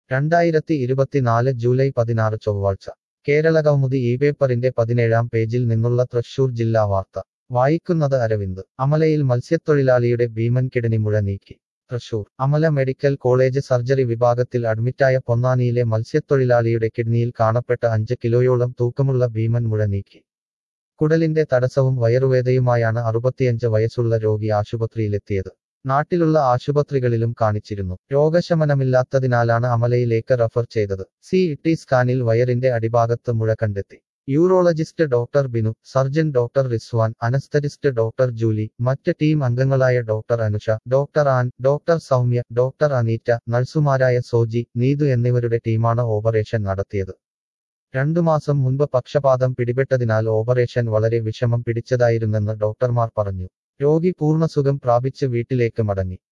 രണ്ടായിരത്തി ഇരുപത്തിനാല് ജൂലൈ പതിനാറ് ചൊവ്വാഴ്ച കേരളകൗമുദി ഈ പേപ്പറിന്റെ പതിനേഴാം പേജിൽ നിന്നുള്ള തൃശൂർ ജില്ലാ വാർത്ത വായിക്കുന്നത് അരവിന്ദ് അമലയിൽ മത്സ്യത്തൊഴിലാളിയുടെ ഭീമൻ കിഡനി മുഴ നീക്കി Thrissur Amala medical college surgery വിഭാഗത്തിൽ അഡ്മിറ്റായ പൊന്നാനിയിലെ മത്സ്യത്തൊഴിലാളിയുടെ കിഡ്നിയിൽ കാണപ്പെട്ട അഞ്ച് കിലോയോളം തൂക്കമുള്ള ഭീമൻ മുഴ നീക്കി കുടലിന്റെ തടസ്സവും വയറുവേദയുമായാണ് അറുപത്തിയഞ്ച് വയസ്സുള്ള രോഗി ആശുപത്രിയിലെത്തിയത് നാട്ടിലുള്ള ആശുപത്രികളിലും കാണിച്ചിരുന്നു രോഗശമനമില്ലാത്തതിനാലാണ് അമലയിലേക്ക് റഫർ ചെയ്തത് സി ടി സ്കാനിൽ വയറിന്റെ അടിഭാഗത്ത് മുഴ കണ്ടെത്തി urologist doctor Binu surgeon doctor Rizwan anaesthetist doctor Julie മറ്റ് ടീം അംഗങ്ങളായ doctor Anusha doctor Ann doctor Soumya doctor Aneeta നഴ്സുമാരായ സോജി നീതു എന്നിവരുടെ ടീമാണ് ഓപ്പറേഷൻ നടത്തിയത് രണ്ടു മാസം മുൻപ് പക്ഷപാതം പിടിപെട്ടതിനാൽ ഓപ്പറേഷൻ വളരെ വിഷമം പിടിച്ചതായിരുന്നെന്ന് ഡോക്ടർമാർ പറഞ്ഞു രോഗി പൂർണ്ണസുഖം പ്രാപിച്ച് വീട്ടിലേക്ക് മടങ്ങി